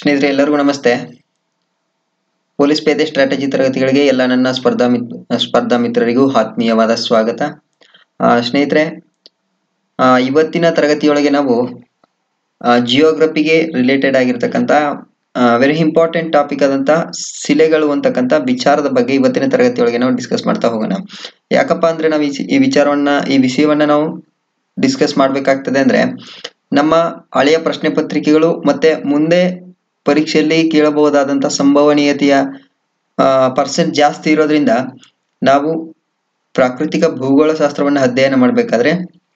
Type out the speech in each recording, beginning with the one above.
ಸ್ನೇಹಿತರೆ ಎಲ್ಲರಿಗೂ ನಮಸ್ತೆ ಪೊಲೀಸ್ ಪೇದೆ ಸ್ಟ್ರಾಟಜಿ ತರಗತಿಗಳಿಗೆ ಎಲ್ಲ ನನ್ನ ಸ್ಪರ್ಧಾ ಮಿತ್ ಸ್ಪರ್ಧಾ ಮಿತ್ರರಿಗೂ ಆತ್ಮೀಯವಾದ ಸ್ವಾಗತ ಆ, ಸ್ನೇಹಿತರೆ ಆ, ಇವತ್ತಿನ ತರಗತಿಯೊಳಗೆ ನಾವು ಜಿಯೋಗ್ರಫಿಗೆ ರಿಲೇಟೆಡ್ ಆಗಿರ್ತಕ್ಕಂಥ ವೆರಿ ಇಂಪಾರ್ಟೆಂಟ್ ಟಾಪಿಕ್ ಆದಂಥ ಶಿಲೆಗಳು ಅಂತಕ್ಕಂಥ ವಿಚಾರದ ಬಗ್ಗೆ ಇವತ್ತಿನ ತರಗತಿಯೊಳಗೆ ನಾವು ಡಿಸ್ಕಸ್ ಮಾಡ್ತಾ ಹೋಗೋಣ ಯಾಕಪ್ಪ ಅಂದ್ರೆ ನಾವು ಈ ಸಿ- ಈ ವಿಚಾರವನ್ನ ಈ ವಿಷಯವನ್ನ ನಾವು ಡಿಸ್ಕಸ್ ಮಾಡಬೇಕಾಗ್ತದೆ ಅಂದ್ರೆ ನಮ್ಮ ಹಳೆಯ ಪ್ರಶ್ನೆ ಪತ್ರಿಕೆಗಳು ಮತ್ತೆ ಮುಂದೆ ಪರೀಕ್ಷೆಯಲ್ಲಿ ಕೇಳಬಹುದಾದಂಥ ಸಂಭವನೀಯತೆಯ ಪರ್ಸೆಂಟ್ ಜಾಸ್ತಿ ಇರೋದ್ರಿಂದ ನಾವು ಪ್ರಾಕೃತಿಕ ಭೂಗೋಳ ಶಾಸ್ತ್ರವನ್ನು ಅಧ್ಯಯನ ಮಾಡಬೇಕಾದ್ರೆ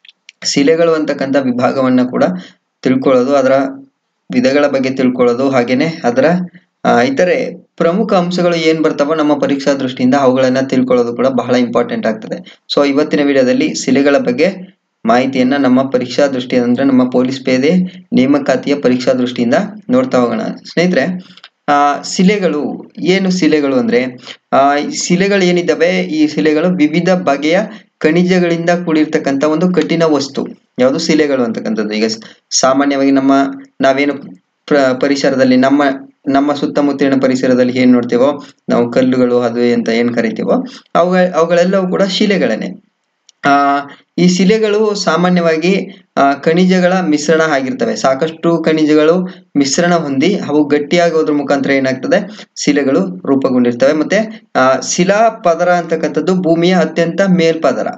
ಶಿಲೆಗಳು ಅಂತಕ್ಕಂಥ ವಿಭಾಗವನ್ನ ಕೂಡ ತಿಳ್ಕೊಳ್ಳೋದು ಅದರ ವಿಧಗಳ ಬಗ್ಗೆ ತಿಳ್ಕೊಳ್ಳೋದು ಹಾಗೇನೆ ಅದರ ಆ, ಇತರೆ ಪ್ರಮುಖ ಅಂಶಗಳು ಏನ್ ಬರ್ತಾವೋ ನಮ್ಮ ಪರೀಕ್ಷಾ ದೃಷ್ಟಿಯಿಂದ ಅವುಗಳನ್ನ ತಿಳ್ಕೊಳ್ಳೋದು ಕೂಡ ಬಹಳ ಇಂಪಾರ್ಟೆಂಟ್ ಆಗ್ತದೆ ಸೊ ಇವತ್ತಿನ ವಿಡಿಯೋದಲ್ಲಿ ಶಿಲೆಗಳ ಬಗ್ಗೆ ಮಾಹಿತಿಯನ್ನ ನಮ್ಮ ಪರೀಕ್ಷಾ ದೃಷ್ಟಿ ಅಂದ್ರೆ ನಮ್ಮ ಪೊಲೀಸ್ ಪೇದೆ ನೇಮಕಾತಿಯ ಪರೀಕ್ಷಾ ದೃಷ್ಟಿಯಿಂದ ನೋಡ್ತಾ ಹೋಗೋಣ ಸ್ನೇಹಿತರೆ ಆ ಶಿಲೆಗಳು ಏನು ಶಿಲೆಗಳು ಅಂದ್ರೆ ಆ ಈ ಶಿಲೆಗಳು ಏನಿದ್ದಾವೆ ಈ ಶಿಲೆಗಳು ವಿವಿಧ ಬಗೆಯ ಖನಿಜಗಳಿಂದ ಕೂಡಿರ್ತಕ್ಕಂಥ ಒಂದು ಕಠಿಣ ವಸ್ತು ಯಾವುದು ಶಿಲೆಗಳು ಅಂತಕ್ಕಂಥದ್ದು ಈಗ ಸ್- ಸಾಮಾನ್ಯವಾಗಿ ನಮ್ಮ ನಾವೇನು ಪ್ರ ಪರಿಸರದಲ್ಲಿ ನಮ್ಮ ನಮ್ಮ ಸುತ್ತಮುತ್ತಲಿನ ಪರಿಸರದಲ್ಲಿ ಏನ್ ನೋಡ್ತೇವೋ ನಾವು ಕಲ್ಲುಗಳು ಅದು ಅಂತ ಏನ್ ಕರಿತೀವೋ ಅವುಗಳ ಅವುಗಳೆಲ್ಲವೂ ಕೂಡ ಶಿಲೆಗಳನ್ನೇ ಆ ಈ ಶಿಲೆಗಳು ಸಾಮಾನ್ಯವಾಗಿ ಆ, ಖನಿಜಗಳ ಮಿಶ್ರಣ ಆಗಿರ್ತವೆ ಸಾಕಷ್ಟು ಖನಿಜಗಳು ಮಿಶ್ರಣ ಹೊಂದಿ ಅವು ಗಟ್ಟಿಯಾಗೋದ್ರ ಮುಖಾಂತರ ಏನಾಗ್ತದೆ ಶಿಲೆಗಳು ರೂಪುಗೊಂಡಿರ್ತವೆ ಮತ್ತೆ ಆ ಶಿಲಾ ಪದರ ಅಂತಕ್ಕಂಥದ್ದು ಭೂಮಿಯ ಅತ್ಯಂತ ಮೇಲ್ಪದರ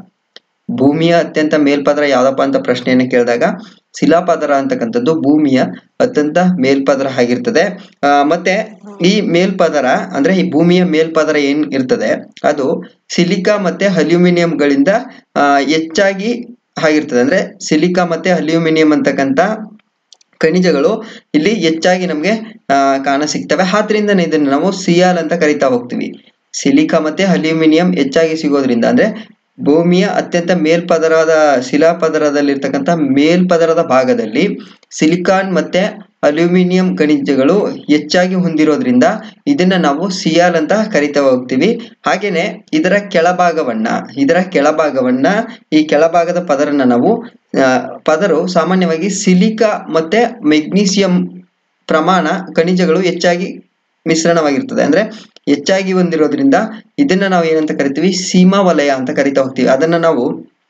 ಭೂಮಿಯ ಅತ್ಯಂತ ಮೇಲ್ಪದರ ಯಾವ್ದಪ್ಪ ಅಂತ ಪ್ರಶ್ನೆಯನ್ನು ಕೇಳಿದಾಗ ಶಿಲಾಪದರ ಅಂತಕ್ಕಂಥದ್ದು ಭೂಮಿಯ ಅತ್ಯಂತ ಮೇಲ್ಪದರ ಆಗಿರ್ತದೆ ಆ, ಮತ್ತೆ ಈ ಮೇಲ್ಪದರ ಅಂದ್ರೆ ಈ ಭೂಮಿಯ ಮೇಲ್ಪದರ ಏನ್ ಇರ್ತದೆ ಅದು ಸಿಲಿಕಾ ಮತ್ತೆ ಅಲ್ಯೂಮಿನಿಯಂಗಳಿಂದ ಆ, ಹೆಚ್ಚಾಗಿ ಆಗಿರ್ತದೆ ಅಂದ್ರೆ ಸಿಲಿಕಾ ಮತ್ತೆ ಅಲ್ಯೂಮಿನಿಯಂ ಅಂತಕ್ಕಂಥ ಖನಿಜಗಳು ಇಲ್ಲಿ ಹೆಚ್ಚಾಗಿ ನಮಗೆ ಕಾಣ ಸಿಗ್ತವೆ ಆದ್ರಿಂದನೇ ಇದನ್ನು ನಾವು ಸಿಯಾಲ್ ಅಂತ ಕರಿತಾ ಹೋಗ್ತೀವಿ ಸಿಲಿಕಾ ಮತ್ತೆ ಅಲ್ಯೂಮಿನಿಯಂ ಹೆಚ್ಚಾಗಿ ಸಿಗೋದ್ರಿಂದ ಅಂದ್ರೆ ಭೂಮಿಯ ಅತ್ಯಂತ ಮೇಲ್ಪದರದ ಶಿಲಾಪದರದಲ್ಲಿರ್ತಕ್ಕಂಥ ಮೇಲ್ಪದರದ ಭಾಗದಲ್ಲಿ ಸಿಲಿಕಾನ್ ಮತ್ತೆ ಅಲ್ಯೂಮಿನಿಯಂ ಖನಿಜಗಳು ಹೆಚ್ಚಾಗಿ ಹೊಂದಿರೋದ್ರಿಂದ ಇದನ್ನ ನಾವು ಸಿಯಾಲ್ ಅಂತ ಕರಿತಾ ಹೋಗ್ತೀವಿ ಹಾಗೇನೆ ಇದರ ಕೆಳಭಾಗವನ್ನ ಇದರ ಕೆಳಭಾಗವನ್ನ ಈ ಕೆಳಭಾಗದ ಪದರನ್ನ ನಾವು ಆ, ಪದರು ಸಾಮಾನ್ಯವಾಗಿ ಸಿಲಿಕಾ ಮತ್ತೆ ಮೆಗ್ನೀಸಿಯಂ ಪ್ರಮಾಣ ಖನಿಜಗಳು ಹೆಚ್ಚಾಗಿ ಮಿಶ್ರಣವಾಗಿರ್ತದೆ ಅಂದ್ರೆ ಹೆಚ್ಚಾಗಿ ಹೊಂದಿರೋದ್ರಿಂದ ಇದನ್ನ ನಾವು ಏನಂತ ಕರಿತೀವಿ ಸೀಮಾ ವಲಯ ಅಂತ ಕರಿತಾ ಹೋಗ್ತೀವಿ ಅದನ್ನ ನಾವು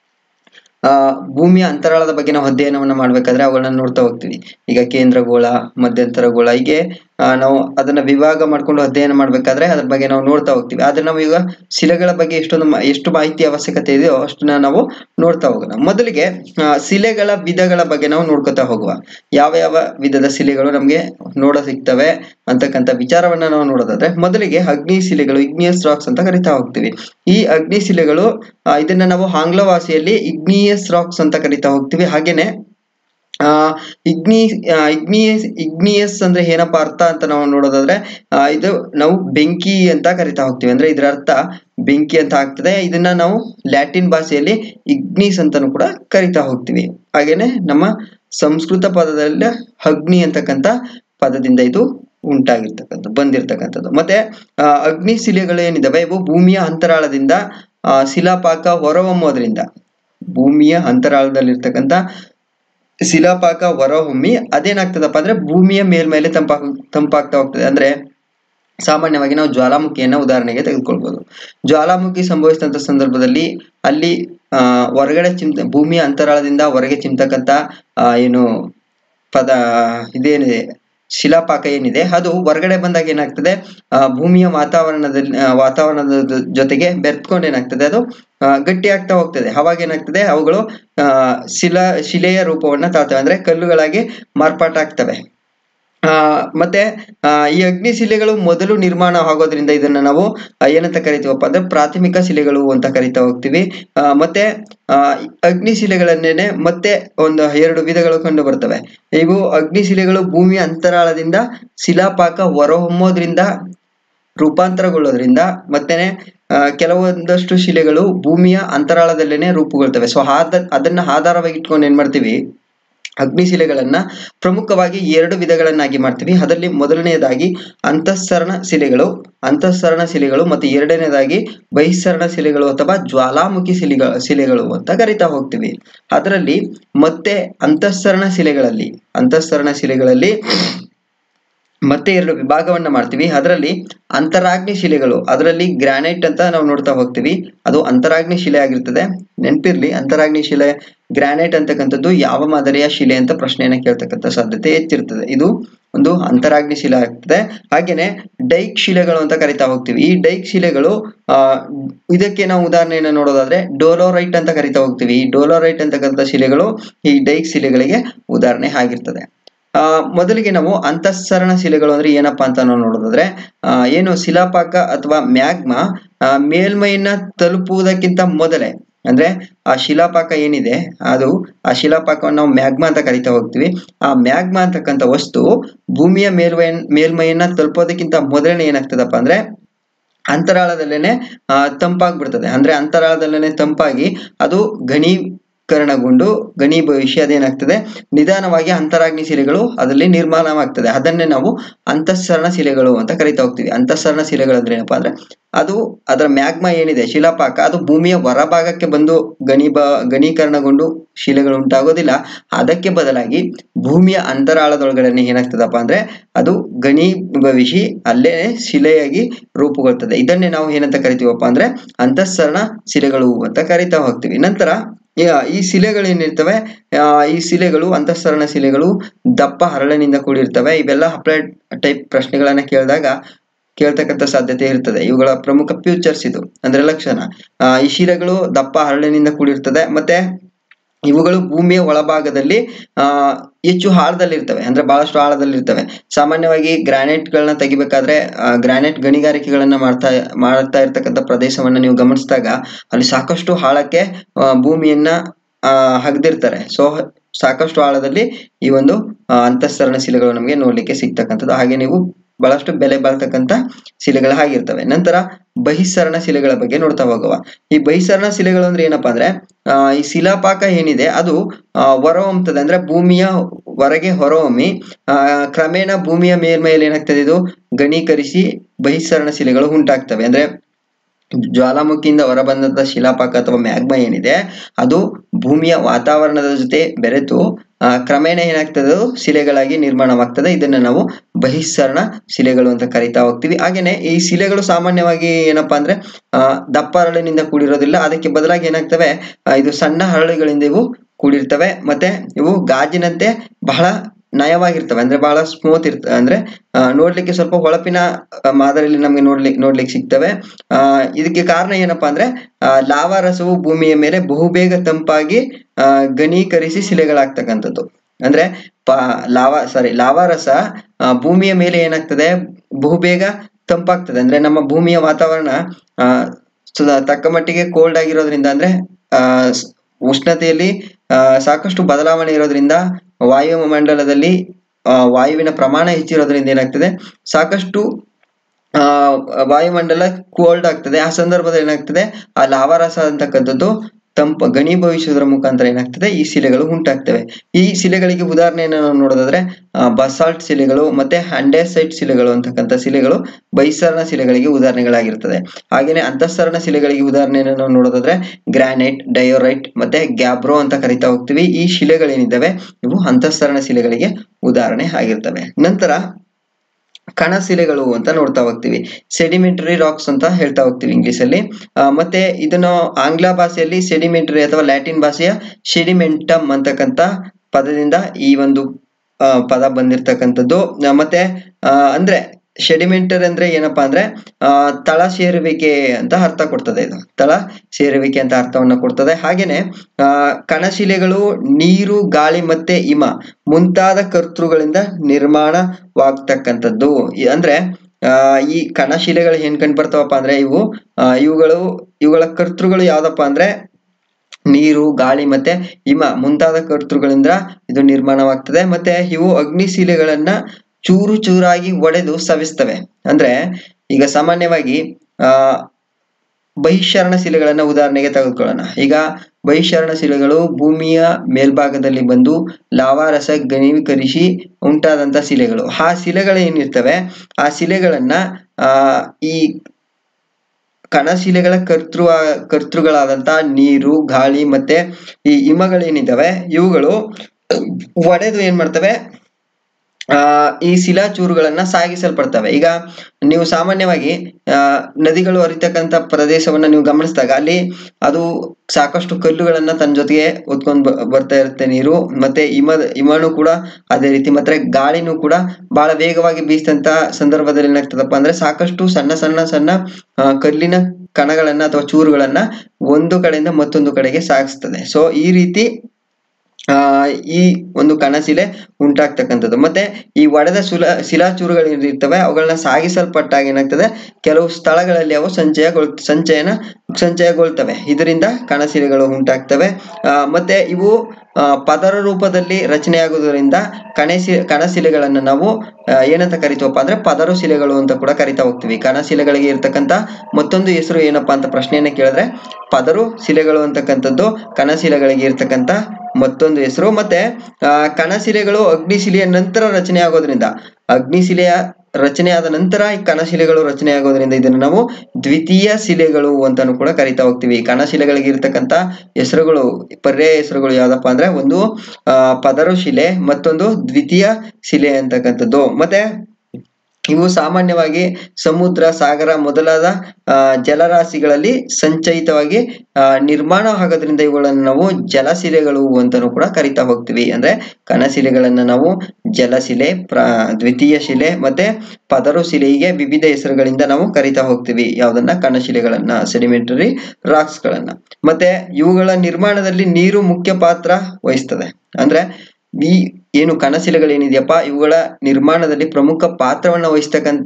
ಆ ಭೂಮಿಯ ಅಂತರಾಳದ ಬಗ್ಗೆ ನಾವು ಅಧ್ಯಯನವನ್ನ ಮಾಡ್ಬೇಕಾದ್ರೆ ಅವುಗಳನ್ನ ನೋಡ್ತಾ ಹೋಗ್ತೀವಿ ಈಗ ಕೇಂದ್ರಗೋಳ ಮಧ್ಯಂತರಗೋಳ ಹೀಗೆ ಆ, ನಾವು ಅದನ್ನ ವಿಭಾಗ ಮಾಡ್ಕೊಂಡು ಅಧ್ಯಯನ ಮಾಡ್ಬೇಕಾದ್ರೆ ಅದ್ರ ಬಗ್ಗೆ ನಾವು ನೋಡ್ತಾ ಹೋಗ್ತೀವಿ ಆದ್ರೆ ನಾವು ಈಗ ಶಿಲೆಗಳ ಬಗ್ಗೆ ಎಷ್ಟೊಂದು ಮಾ- ಎಷ್ಟು ಮಾಹಿತಿ ಅವಶ್ಯಕತೆ ಇದೆಯೋ ಅಷ್ಟನ್ನ ನಾವು ನೋಡ್ತಾ ಹೋಗೋಣ ಮೊದಲಿಗೆ ಆ, ಶಿಲೆಗಳ ವಿಧಗಳ ಬಗ್ಗೆ ನಾವು ನೋಡ್ಕೊತಾ ಹೋಗುವ ಯಾವ ಯಾವ ವಿಧದ ಶಿಲೆಗಳು ನಮ್ಗೆ ನೋಡ ಸಿಗ್ತವೆ ಅಂತಕ್ಕಂಥ ವಿಚಾರವನ್ನ ನಾವು ನೋಡೋದಾದ್ರೆ ಮೊದಲಿಗೆ ಅಗ್ನಿ ಶಿಲೆಗಳು ಇಗ್ನಿಯಸ್ ರಾಕ್ಸ್ ಅಂತ ಕರಿತಾ ಹೋಗ್ತೀವಿ ಈ ಅಗ್ನಿ ಶಿಲೆಗಳು ಆ, ಇದನ್ನ ನಾವು ಆಂಗ್ಲ ಭಾಷೆಯಲ್ಲಿ ಇಗ್ನಿಯಸ್ ರಾಕ್ಸ್ ಅಂತ ಕರಿತಾ ಹೋಗ್ತೀವಿ ಹಾಗೇನೆ ಆ ಇಗ್ನಿ ಆ, ಇಗ್ನಿಯಸ್ ಇಗ್ನಿಯಸ್ ಅಂದ್ರೆ ಏನಪ್ಪಾ ಅರ್ಥ ಅಂತ ನಾವು ನೋಡೋದಾದ್ರೆ ಆ, ಇದು ನಾವು ಬೆಂಕಿ ಅಂತ ಕರಿತಾ ಹೋಗ್ತೀವಿ ಅಂದ್ರೆ ಇದರ ಅರ್ಥ ಬೆಂಕಿ ಅಂತ ಆಗ್ತದೆ ಇದನ್ನ ನಾವು ಲ್ಯಾಟಿನ್ ಭಾಷೆಯಲ್ಲಿ ಇಗ್ನಿಸ್ ಅಂತಾನು ಕೂಡ ಕರಿತಾ ಹೋಗ್ತೀವಿ ಹಾಗೇನೆ ನಮ್ಮ ಸಂಸ್ಕೃತ ಪದದಲ್ಲಿ ಅಗ್ನಿ ಅಂತಕ್ಕಂಥ ಪದದಿಂದ ಇದು ಉಂಟಾಗಿರ್ತಕ್ಕಂಥದ್ದು ಬಂದಿರತಕ್ಕಂಥದ್ದು ಮತ್ತೆ ಆ, ಅಗ್ನಿ ಶಿಲೆಗಳು ಏನಿದಾವೆ ಇವು ಭೂಮಿಯ ಅಂತರಾಳದಿಂದ ಆ, ಶಿಲಾಪಾಕ ಹೊರಹೊಮ್ಮೋದ್ರಿಂದ ಭೂಮಿಯ ಅಂತರಾಳದಲ್ಲಿರ್ತಕ್ಕಂಥ ಶಿಲಾಪಾಕ ಹೊರಹೊಮ್ಮಿ ಅದೇನಾಗ್ತದಪ್ಪ ಅಂದ್ರೆ ಭೂಮಿಯ ಮೇಲ್ಮೇಲೆ ತಂಪಾಗ ತಂಪಾಗ್ತಾ ಹೋಗ್ತದೆ ಅಂದ್ರೆ ಸಾಮಾನ್ಯವಾಗಿ ನಾವು ಜ್ವಾಲಾಮುಖಿಯನ್ನ ಉದಾಹರಣೆಗೆ ತೆಗೆದುಕೊಳ್ಬಹುದು ಜ್ವಾಲಾಮುಖಿ ಸಂಭವಿಸಿದಂತ ಸಂದರ್ಭದಲ್ಲಿ ಅಲ್ಲಿ ಆ ಹೊರಗಡೆ ಚಿಮ್ತ ಭೂಮಿಯ ಅಂತರಾಳದಿಂದ ಹೊರಗೆ ಚಿಮ್ತಕ್ಕಂತ ಆ ಏನು ಪದ ಇದೇನಿದೆ ಶಿಲಾಪಾಕ ಏನಿದೆ ಅದು ಹೊರಗಡೆ ಬಂದಾಗ ಏನಾಗ್ತದೆ ಆ ಭೂಮಿಯ ವಾತಾವರಣದಲ್ಲಿ ಆ, ವಾತಾವರಣದ ಜೊ- ಜೊತೆಗೆ ಬೆರ್ತ್ಕೊಂಡು ಏನಾಗ್ತದೆ ಅದು ಆ, ಗಟ್ಟಿ ಆಗ್ತಾ ಹೋಗ್ತದೆ ಅವಾಗ ಏನಾಗ್ತದೆ ಅವುಗಳು ಆ ಶಿಲಾ ಶಿಲೆಯ ರೂಪವನ್ನ ತಾಳ್ತವೆ ಅಂದ್ರೆ ಕಲ್ಲುಗಳಾಗಿ ಮಾರ್ಪಾಟಾಗ್ತವೆ ಆ ಮತ್ತೆ ಆ ಈ ಅಗ್ನಿ ಶಿಲೆಗಳು ಮೊದಲು ನಿರ್ಮಾಣ ಆಗೋದ್ರಿಂದ ಇದನ್ನ ನಾವು ಆ, ಏನಂತ ಕರಿತೀವಪ್ಪ ಅಂದ್ರೆ ಪ್ರಾಥಮಿಕ ಶಿಲೆಗಳು ಅಂತ ಕರಿತಾ ಹೋಗ್ತೀವಿ ಆ, ಮತ್ತೆ ಆ ಈ ಅಗ್ನಿ ಶಿಲೆಗಳನ್ನೇನೆ ಮತ್ತೆ ಒಂದು ಎರಡು ವಿಧಗಳು ಕಂಡು ಬರ್ತವೆ ಇವು ಅಗ್ನಿ ಶಿಲೆಗಳು ಭೂಮಿಯ ಅಂತರಾಳದಿಂದ ಶಿಲಾಪಾಕ ಹೊರಹೊಮ್ಮೋದ್ರಿಂದ ರೂಪಾಂತರಗೊಳ್ಳೋದ್ರಿಂದ ಮತ್ತೇನೆ ಆ, ಕೆಲವೊಂದಷ್ಟು ಶಿಲೆಗಳು ಭೂಮಿಯ ಅಂತರಾಳದಲ್ಲೇನೆ ರೂಪುಗೊಳ್ತವೆ ಸೊ ಆದ ಅದನ್ನ ಆಧಾರವಾಗಿ ಇಟ್ಕೊಂಡು ಏನ್ ಮಾಡ್ತೀವಿ ಅಗ್ನಿಶಿಲೆಗಳನ್ನ ಪ್ರಮುಖವಾಗಿ ಎರಡು ವಿಧಗಳನ್ನಾಗಿ ಮಾಡ್ತೀವಿ ಅದರಲ್ಲಿ ಮೊದಲನೆಯದಾಗಿ ಅಂತಃಸರಣ ಶಿಲೆಗಳು ಅಂತಃಸರಣ ಶಿಲೆಗಳು ಮತ್ತು ಎರಡನೇದಾಗಿ ಬಹಿಸ್ಸರಣ ಶಿಲೆಗಳು ಅಥವಾ ಜ್ವಾಲಾಮುಖಿ ಶಿಲೆಗಳ ಶಿಲೆಗಳು ಅಂತ ಕರಿತಾ ಹೋಗ್ತೀವಿ ಅದರಲ್ಲಿ ಮತ್ತೆ ಅಂತಃಸರಣ ಶಿಲೆಗಳಲ್ಲಿ ಅಂತಃಸರಣ ಶಿಲೆಗಳಲ್ಲಿ ಮತ್ತೆ ಎರಡು ವಿಭಾಗವನ್ನ ಮಾಡ್ತೀವಿ ಅದರಲ್ಲಿ ಅಂತರಾಗ್ನಿ ಶಿಲೆಗಳು ಅದರಲ್ಲಿ ಗ್ರಾನೈಟ್ ಅಂತ ನಾವು ನೋಡ್ತಾ ಹೋಗ್ತೀವಿ ಅದು ಅಂತರಾಗ್ನಿ ಶಿಲೆ ಆಗಿರ್ತದೆ ನೆನಪಿರ್ಲಿ ಅಂತರಾಗ್ನಿ ಶಿಲೆ ಗ್ರಾನೈಟ್ ಅಂತಕ್ಕಂಥದ್ದು ಯಾವ ಮಾದರಿಯ ಶಿಲೆ ಅಂತ ಪ್ರಶ್ನೆಯನ್ನ ಕೇಳ್ತಕ್ಕಂಥ ಸಾಧ್ಯತೆ ಹೆಚ್ಚಿರ್ತದೆ ಇದು ಒಂದು ಅಂತರಾಗ್ನಿ ಶಿಲೆ ಆಗ್ತದೆ ಹಾಗೇನೆ ಡೈಕ್ ಶಿಲೆಗಳು ಅಂತ ಕರಿತಾ ಹೋಗ್ತೀವಿ ಈ ಡೈಕ್ ಶಿಲೆಗಳು ಆ ಇದಕ್ಕೆ ನಾವು ಉದಾಹರಣೆಯನ್ನು ನೋಡೋದಾದ್ರೆ ಡೋಲೋರೈಟ್ ಅಂತ ಕರಿತಾ ಹೋಗ್ತೀವಿ ಈ ಡೋಲೋರೈಟ್ ಅಂತಕ್ಕಂಥ ಶಿಲೆಗಳು ಈ ಡೈಕ್ ಶಿಲೆಗಳಿಗೆ ಉದಾಹರಣೆ ಆಗಿರ್ತದೆ ಆ ಮೊದಲಿಗೆ ನಾವು ಅಂತಃಸರಣ ಶಿಲೆಗಳು ಅಂದ್ರೆ ಏನಪ್ಪಾ ಅಂತ ನಾವು ನೋಡೋದಾದ್ರೆ ಆ ಏನು ಶಿಲಾಪಾಕ ಅಥವಾ ಮ್ಯಾಗ್ಮಾ ಆ ಮೇಲ್ಮೈಯನ್ನ ತಲುಪುವುದಕ್ಕಿಂತ ಮೊದಲೇ ಅಂದ್ರೆ ಆ ಶಿಲಾಪಾಕ ಏನಿದೆ ಅದು ಆ ಶಿಲಾಪಾಕವನ್ನು ನಾವು ಮ್ಯಾಗ್ಮಾ ಅಂತ ಕರಿತಾ ಹೋಗ್ತೀವಿ ಆ ಮ್ಯಾಗ್ಮಾ ಅಂತಕ್ಕಂಥ ವಸ್ತು ಭೂಮಿಯ ಮೇಲ್ಮೈ ಮೇಲ್ಮೈಯನ್ನ ತಲುಪೋದಕ್ಕಿಂತ ಮೊದಲನೇ ಏನಾಗ್ತದಪ್ಪ ಅಂದ್ರೆ ಅಂತರಾಳದಲ್ಲೇನೆ ಆ ತಂಪಾಗ್ಬಿಡ್ತದೆ ಅಂದ್ರೆ ಅಂತರಾಳದಲ್ಲೇನೆ ತಂಪಾಗಿ ಅದು ಘನಿ ಕರಣಗೊಂಡು ಘನೀಭವಿಸಿ ಅದೇನಾಗ್ತದೆ ನಿಧಾನವಾಗಿ ಅಂತರಾಗ್ನಿ ಶಿಲೆಗಳು ಅದರಲ್ಲಿ ನಿರ್ಮಾಣವಾಗ್ತದೆ ಅದನ್ನೇ ನಾವು ಅಂತಃಸರಣ ಶಿಲೆಗಳು ಅಂತ ಕರಿತಾ ಹೋಗ್ತೀವಿ ಅಂತಃಸರಣ ಶಿಲೆಗಳು ಅಂದ್ರೆ ಏನಪ್ಪಾ ಅಂದ್ರೆ ಅದು ಅದರ ಮ್ಯಾಗ್ಮಾ ಏನಿದೆ ಶಿಲಾಪಾಕ ಅದು ಭೂಮಿಯ ಹೊರಭಾಗಕ್ಕೆ ಬಂದು ಘನೀಭ ಘನೀಕರಣಗೊಂಡು ಶಿಲೆಗಳು ಉಂಟಾಗೋದಿಲ್ಲ ಅದಕ್ಕೆ ಬದಲಾಗಿ ಭೂಮಿಯ ಅಂತರಾಳದೊಳಗಡೆ ಏನಾಗ್ತದಪ್ಪ ಅಂದ್ರೆ ಅದು ಘನೀಭವಿಸಿ ಅಲ್ಲೇ ಶಿಲೆಯಾಗಿ ರೂಪುಗೊಳ್ತದೆ ಇದನ್ನೇ ನಾವು ಏನಂತ ಕರಿತೀವಪ್ಪ ಅಂದ್ರೆ ಅಂತಃಸರಣ ಶಿಲೆಗಳು ಅಂತ ಕರಿತಾ ಹೋಗ್ತೀವಿ ನಂತರ ಈ ಶಿಲೆಗಳೇನಿರ್ತವೆ ಈ ಶಿಲೆಗಳು ಅಂತಃಸರಣ ಶಿಲೆಗಳು ದಪ್ಪ ಹರಳಿನಿಂದ ಕೂಡಿರ್ತವೆ ಇವೆಲ್ಲ ಅಪ್ಲೈಡ್ ಟೈಪ್ ಪ್ರಶ್ನೆಗಳನ್ನ ಕೇಳಿದಾಗ ಕೇಳ್ತಕ್ಕಂಥ ಸಾಧ್ಯತೆ ಇರ್ತದೆ ಇವುಗಳ ಪ್ರಮುಖ ಫ್ಯೂಚರ್ಸ್ ಇದು ಅಂದ್ರೆ ಲಕ್ಷಣ ಈ ಶಿಲೆಗಳು ದಪ್ಪ ಹರಳಿನಿಂದ ಕೂಡಿರ್ತದೆ ಮತ್ತೆ ಇವುಗಳು ಭೂಮಿಯ ಒಳಭಾಗದಲ್ಲಿ ಆ ಹೆಚ್ಚು ಆಳದಲ್ಲಿರ್ತವೆ ಅಂದ್ರೆ ಬಹಳಷ್ಟು ಆಳದಲ್ಲಿರ್ತವೆ ಸಾಮಾನ್ಯವಾಗಿ ಗ್ರಾನೈಟ್ಗಳನ್ನ ತೆಗಿಬೇಕಾದ್ರೆ ಗ್ರಾನೈಟ್ ಗಣಿಗಾರಿಕೆಗಳನ್ನ ಮಾಡ್ತಾ ಮಾಡ್ತಾ ಇರ್ತಕ್ಕಂಥ ಪ್ರದೇಶವನ್ನ ನೀವು ಗಮನಿಸಿದಾಗ ಅಲ್ಲಿ ಸಾಕಷ್ಟು ಆಳಕ್ಕೆ ಭೂಮಿಯನ್ನ ಆ ಹಗ್ದಿರ್ತಾರೆ ಸೊ ಸಾಕಷ್ಟು ಆಳದಲ್ಲಿ ಈ ಒಂದು ಅಂತಃಸರಣ ಶಿಲೆಗಳು ನಮಗೆ ನೋಡ್ಲಿಕ್ಕೆ ಸಿಗ್ತಕ್ಕಂಥದ್ದು ಹಾಗೆ ನೀವು ಬಹಳಷ್ಟು ಬೆಲೆ ಬಾಳ್ತಕ್ಕಂಥ ಶಿಲೆಗಳು ಆಗಿರ್ತವೆ ನಂತರ ಬಹಿಸ್ಸರಣ ಶಿಲೆಗಳ ಬಗ್ಗೆ ನೋಡ್ತಾ ಹೋಗುವ ಈ ಬಹಿಸ್ಸರಣ ಶಿಲೆಗಳು ಅಂದ್ರೆ ಏನಪ್ಪಾ ಅಂದ್ರೆ ಆ ಈ ಶಿಲಾಪಾಕ ಏನಿದೆ ಅದು ಹೊರಹೊಮ್ಮತದೆ ಅಂದ್ರೆ ಭೂಮಿಯ ಹೊರಗೆ ಹೊರಹೊಮ್ಮಿ ಆ ಕ್ರಮೇಣ ಭೂಮಿಯ ಮೇಲ್ಮೈಯಲ್ಲಿ ಏನಾಗ್ತದೆ ಇದು ಘನೀಕರಿಸಿ ಬಹಿಸ್ಸರಣ ಶಿಲೆಗಳು ಉಂಟಾಗ್ತವೆ ಅಂದ್ರೆ ಜ್ವಾಲಾಮುಖಿಯಿಂದ ಹೊರಬಂದಂತ ಶಿಲಾಪಾಕ ಅಥವಾ ಮ್ಯಾಗ್ಮಾ ಏನಿದೆ ಅದು ಭೂಮಿಯ ವಾತಾವರಣದ ಜೊತೆ ಬೆರೆತು ಆ ಕ್ರಮೇಣ ಏನಾಗ್ತದೆ ಶಿಲೆಗಳಾಗಿ ನಿರ್ಮಾಣವಾಗ್ತದೆ ಇದನ್ನ ನಾವು ಬಹಿಸ್ಸರಣ ಶಿಲೆಗಳು ಅಂತ ಕರಿತಾ ಹೋಗ್ತೀವಿ ಹಾಗೇನೆ ಈ ಶಿಲೆಗಳು ಸಾಮಾನ್ಯವಾಗಿ ಏನಪ್ಪಾ ಅಂದ್ರೆ ಆ ದಪ್ಪ ಹರಳಿನಿಂದ ಕೂಡಿರೋದಿಲ್ಲ ಅದಕ್ಕೆ ಬದಲಾಗಿ ಏನಾಗ್ತವೆ ಇದು ಸಣ್ಣ ಹರಳುಗಳಿಂದ ಇವು ಕೂಡಿರ್ತವೆ ಮತ್ತೆ ಇವು ಗಾಜಿನಂತೆ ಬಹಳ ನಯವಾಗಿರ್ತವೆ ಅಂದ್ರೆ ಬಹಳ ಸ್ಮೂತ್ ಇರ್ತವೆ ಅಂದ್ರೆ ನೋಡ್ಲಿಕ್ಕೆ ಸ್ವಲ್ಪ ಹೊಳಪಿನ ಮಾದರಿಯಲ್ಲಿ ನಮ್ಗೆ ನೋಡ್ಲಿಕ್ಕೆ ನೋಡ್ಲಿಕ್ಕೆ ಸಿಗ್ತವೆ ಆ ಇದಕ್ಕೆ ಕಾರಣ ಏನಪ್ಪಾ ಅಂದ್ರೆ ಲಾವಾ ರಸವು ಭೂಮಿಯ ಮೇಲೆ ಬಹುಬೇಗ ತಂಪಾಗಿ ಆ ಘನೀಕರಿಸಿ ಶಿಲೆಗಳಾಗ್ತಕ್ಕಂಥದ್ದು ಅಂದ್ರೆ ಪ ಲಾವಾ ಸಾರಿ ಲಾವಾ ರಸ ಭೂಮಿಯ ಮೇಲೆ ಏನಾಗ್ತದೆ ಬಹುಬೇಗ ತಂಪಾಗ್ತದೆ ಅಂದ್ರೆ ನಮ್ಮ ಭೂಮಿಯ ವಾತಾವರಣ ಆ ತಕ್ಕ ಮಟ್ಟಿಗೆ ಕೋಲ್ಡ್ ಆಗಿರೋದ್ರಿಂದ ಅಂದ್ರೆ ಆ ಉಷ್ಣತೆಯಲ್ಲಿ ಸಾಕಷ್ಟು ಬದಲಾವಣೆ ಇರೋದ್ರಿಂದ ವಾಯುಮಂಡಲದಲ್ಲಿ ವಾಯುವಿನ ಪ್ರಮಾಣ ಹೆಚ್ಚಿರೋದ್ರಿಂದ ಏನಾಗ್ತದೆ ಸಾಕಷ್ಟು ಆ ವಾಯುಮಂಡಲ ಕೋಲ್ಡ್ ಆಗ್ತದೆ ಆ ಸಂದರ್ಭದಲ್ಲಿ ಏನಾಗ್ತದೆ ಆ ಲಾವಾರಸ ಅಂತಕ್ಕಂಥದ್ದು ತಂಪ ಘನೀಭವಿಸುವುದರ ಮುಖಾಂತರ ಏನಾಗ್ತದೆ ಈ ಶಿಲೆಗಳು ಉಂಟಾಗ್ತವೆ ಈ ಶಿಲೆಗಳಿಗೆ ಉದಾಹರಣೆಯನ್ನು ನಾವು ನೋಡೋದಾದ್ರೆ ಬಸಾಲ್ಟ್ ಶಿಲೆಗಳು ಮತ್ತೆ ಅಂಡೇಸೈಟ್ ಶಿಲೆಗಳು ಅಂತಕ್ಕಂಥ ಶಿಲೆಗಳು ಬೈಸರಣ ಶಿಲೆಗಳಿಗೆ ಉದಾಹರಣೆಗಳಾಗಿರ್ತದೆ ಹಾಗೇನೆ ಅಂತಃಸರಣ ಶಿಲೆಗಳಿಗೆ ಉದಾಹರಣೆಯನ್ನು ನಾವು ನೋಡೋದಾದ್ರೆ ಗ್ರಾನೈಟ್ ಡಯೋರೈಟ್ ಮತ್ತೆ ಗ್ಯಾಬ್ರೋ ಅಂತ ಕರಿತಾ ಹೋಗ್ತೀವಿ ಈ ಶಿಲೆಗಳೇನಿದ್ದಾವೆ ಇವು ಅಂತಃಸರಣ ಶಿಲೆಗಳಿಗೆ ಉದಾಹರಣೆ ಆಗಿರ್ತವೆ ನಂತರ ಕಣಶಿಲೆಗಳು ಅಂತ ನೋಡ್ತಾ ಹೋಗ್ತೀವಿ ಸೆಡಿಮೆಂಟರಿ ರಾಕ್ಸ್ ಅಂತ ಹೇಳ್ತಾ ಹೋಗ್ತೀವಿ ಇಂಗ್ಲಿಷ್ ಅಲ್ಲಿ ಮತ್ತೆ ಇದನ್ನು ಆಂಗ್ಲ ಭಾಷೆಯಲ್ಲಿ ಸೆಡಿಮೆಂಟರಿ ಅಥವಾ ಲ್ಯಾಟಿನ್ ಭಾಷೆಯ ಸೆಡಿಮೆಂಟಮ್ ಅಂತಕ್ಕಂಥ ಪದದಿಂದ ಈ ಒಂದು ಪದ ಬಂದಿರತಕ್ಕಂಥದ್ದು ಮತ್ತೆ ಅಂದ್ರೆ ಶೆಡಿಮೆಂಟರ್ ಅಂದ್ರೆ ಏನಪ್ಪಾ ಅಂದ್ರೆ ಆ ತಳ ಸೇರುವಿಕೆ ಅಂತ ಅರ್ಥ ಕೊಡ್ತದೆ ಇದು ತಳ ಸೇರುವಿಕೆ ಅಂತ ಅರ್ಥವನ್ನ ಕೊಡ್ತದೆ ಹಾಗೇನೆ ಆ ಕಣಶಿಲೆಗಳು ನೀರು ಗಾಳಿ ಮತ್ತೆ ಹಿಮ ಮುಂತಾದ ಕರ್ತೃಗಳಿಂದ ನಿರ್ಮಾಣವಾಗ್ತಕ್ಕಂಥದ್ದು ಅಂದ್ರೆ ಆ ಈ ಕಣಶಿಲೆಗಳು ಏನ್ ಕಂಡು ಬರ್ತಾವಪ್ಪ ಅಂದ್ರೆ ಇವು ಇವುಗಳು ಇವುಗಳ ಕರ್ತೃಗಳು ಯಾವ್ದಪ್ಪ ಅಂದ್ರೆ ನೀರು ಗಾಳಿ ಮತ್ತೆ ಹಿಮ ಮುಂತಾದ ಕರ್ತೃಗಳಿಂದ ಇದು ನಿರ್ಮಾಣವಾಗ್ತದೆ ಮತ್ತೆ ಇವು ಅಗ್ನಿಶಿಲೆಗಳನ್ನ ಚೂರು ಚೂರಾಗಿ ಒಡೆದು ಸವಿಸ್ತವೆ ಅಂದ್ರೆ ಈಗ ಸಾಮಾನ್ಯವಾಗಿ ಆ ಬಹಿಷ್ಕರಣ ಶಿಲೆಗಳನ್ನ ಉದಾಹರಣೆಗೆ ತೆಗೆದುಕೊಳ್ಳೋಣ ಈಗ ಬಹಿಷ್ಕರಣ ಶಿಲೆಗಳು ಭೂಮಿಯ ಮೇಲ್ಭಾಗದಲ್ಲಿ ಬಂದು ಲಾವಾರಸ ಘನೀಕರಿಸಿ ಉಂಟಾದಂತ ಶಿಲೆಗಳು ಆ ಶಿಲೆಗಳು ಏನಿರ್ತವೆ ಆ ಶಿಲೆಗಳನ್ನ ಆ ಈ ಕಣಶಿಲೆಗಳ ಕರ್ತೃ ಕರ್ತೃಗಳಾದಂತ ನೀರು ಗಾಳಿ ಮತ್ತೆ ಈ ಹಿಮಗಳೇನಿದ್ದಾವೆ ಇವುಗಳು ಒಡೆದು ಏನ್ ಮಾಡ್ತವೆ ಆ, ಈ ಶಿಲಾಚೂರುಗಳನ್ನ ಸಾಗಿಸಲ್ಪಡ್ತವೆ ಈಗ ನೀವು ಸಾಮಾನ್ಯವಾಗಿ ಆ, ನದಿಗಳು ಹರಿತಕ್ಕಂಥ ಪ್ರದೇಶವನ್ನ ನೀವು ಗಮನಿಸಿದಾಗ ಅಲ್ಲಿ ಅದು ಸಾಕಷ್ಟು ಕಲ್ಲುಗಳನ್ನ ತನ್ನ ಜೊತೆಗೆ ಹೊತ್ಕೊಂಡ್ ಬ- ಬರ್ತಾ ಇರುತ್ತೆ ನೀರು ಮತ್ತೆ ಹಿಮದ ಹಿಮನು ಕೂಡ ಅದೇ ರೀತಿ ಮತ್ತೆ ಗಾಳಿನೂ ಕೂಡ ಬಹಳ ವೇಗವಾಗಿ ಬೀಸಿದಂತ ಸಂದರ್ಭದಲ್ಲಿ ಏನಾಗ್ತದಪ್ಪ ಅಂದ್ರೆ ಸಾಕಷ್ಟು ಸಣ್ಣ ಸಣ್ಣ ಸಣ್ಣ ಆ, ಕಲ್ಲಿನ ಕಣಗಳನ್ನ ಅಥವಾ ಚೂರುಗಳನ್ನ ಒಂದು ಕಡೆಯಿಂದ ಮತ್ತೊಂದು ಕಡೆಗೆ ಸಾಗಿಸ್ತದೆ ಸೊ ಈ ರೀತಿ ಆ ಈ ಒಂದು ಕಣಶಿಲೆ ಉಂಟಾಗ್ತಕ್ಕಂಥದ್ದು ಮತ್ತೆ ಈ ಒಡೆದ ಸುಲ ಶಿಲಾಚೂರುಗಳು ಏನಿರ್ತವೆ ಅವುಗಳನ್ನ ಸಾಗಿಸಲ್ಪಟ್ಟಾಗ ಏನಾಗ್ತದೆ ಕೆಲವು ಸ್ಥಳಗಳಲ್ಲಿ ಅವು ಸಂಚಯಗೊಳ್ ಸಂಚಯನ ಸಂಚಯಗೊಳ್ತವೆ ಇದರಿಂದ ಕಣಶಿಲೆಗಳು ಉಂಟಾಗ್ತವೆ ಆ, ಮತ್ತೆ ಇವು ಆ, ಪದರ ರೂಪದಲ್ಲಿ ರಚನೆಯಾಗುವುದರಿಂದ ಕಣಶಿ ಕಣಶಿಲೆಗಳನ್ನು ನಾವು ಆ, ಏನಂತ ಕರಿತೀವಪ್ಪ ಅಂದ್ರೆ ಪದರು ಶಿಲೆಗಳು ಅಂತ ಕೂಡ ಕರಿತಾ ಹೋಗ್ತೀವಿ ಕಣಶಿಲೆಗಳಿಗೆ ಇರ್ತಕ್ಕಂಥ ಮತ್ತೊಂದು ಹೆಸರು ಏನಪ್ಪಾ ಅಂತ ಪ್ರಶ್ನೆಯನ್ನ ಕೇಳಿದ್ರೆ ಪದರು ಶಿಲೆಗಳು ಅಂತಕ್ಕಂಥದ್ದು ಕಣಶಿಲೆಗಳಿಗೆ ಇರ್ತಕ್ಕಂಥ ಮತ್ತೊಂದು ಹೆಸರು ಮತ್ತೆ ಆ, ಕಣಶಿಲೆಗಳು ಅಗ್ನಿಶಿಲೆಯ ನಂತರ ರಚನೆ ಆಗೋದ್ರಿಂದ ಅಗ್ನಿಶಿಲೆಯ ರಚನೆ ಆದ ನಂತರ ಈ ಕಣಶಿಲೆಗಳು ರಚನೆ ಆಗೋದ್ರಿಂದ ಇದನ್ನು ನಾವು ದ್ವಿತೀಯ ಶಿಲೆಗಳು ಅಂತಾನು ಕೂಡ ಕರಿತಾ ಹೋಗ್ತೀವಿ ಕಣಶಿಲೆಗಳಿಗೆ ಇರ್ತಕ್ಕಂಥ ಹೆಸರುಗಳು ಪರ್ಯಾಯ ಹೆಸರುಗಳು ಯಾವ್ದಪ್ಪ ಅಂದ್ರೆ ಒಂದು ಆ ಪದರು ಶಿಲೆ ಮತ್ತೊಂದು ದ್ವಿತೀಯ ಶಿಲೆ ಅಂತಕ್ಕಂಥದ್ದು ಮತ್ತೆ ಇವು ಸಾಮಾನ್ಯವಾಗಿ ಸಮುದ್ರ ಸಾಗರ ಮೊದಲಾದ ಆ, ಜಲರಾಶಿಗಳಲ್ಲಿ ಸಂಚಯಿತವಾಗಿ ಆ, ನಿರ್ಮಾಣ ಆಗೋದ್ರಿಂದ ಇವುಗಳನ್ನು ನಾವು ಜಲಶಿಲೆಗಳು ಅಂತಾನೂ ಕೂಡ ಕರಿತಾ ಹೋಗ್ತೀವಿ ಅಂದ್ರೆ ಕಣಶಿಲೆಗಳನ್ನ ನಾವು ಜಲಶಿಲೆ ಪ್ರ ದ್ವಿತೀಯ ಶಿಲೆ ಮತ್ತೆ ಪದರು ಶಿಲೆ ಹೀಗೆ ವಿವಿಧ ಹೆಸರುಗಳಿಂದ ನಾವು ಕರಿತಾ ಹೋಗ್ತೀವಿ ಯಾವ್ದನ್ನ ಕಣಶಿಲೆಗಳನ್ನ ಸೆಡಿಮೆಂಟರಿ ರಾಕ್ಸ್ ಗಳನ್ನ ಮತ್ತೆ ಇವುಗಳ ನಿರ್ಮಾಣದಲ್ಲಿ ನೀರು ಮುಖ್ಯ ಪಾತ್ರ ವಹಿಸ್ತದೆ ಅಂದ್ರೆ ಈ ಏನು ಕಣಶಿಲೆಗಳೇನಿದೆಯಪ್ಪ ಇವುಗಳ ನಿರ್ಮಾಣದಲ್ಲಿ ಪ್ರಮುಖ ಪಾತ್ರವನ್ನ ವಹಿಸ್ತಕ್ಕಂತ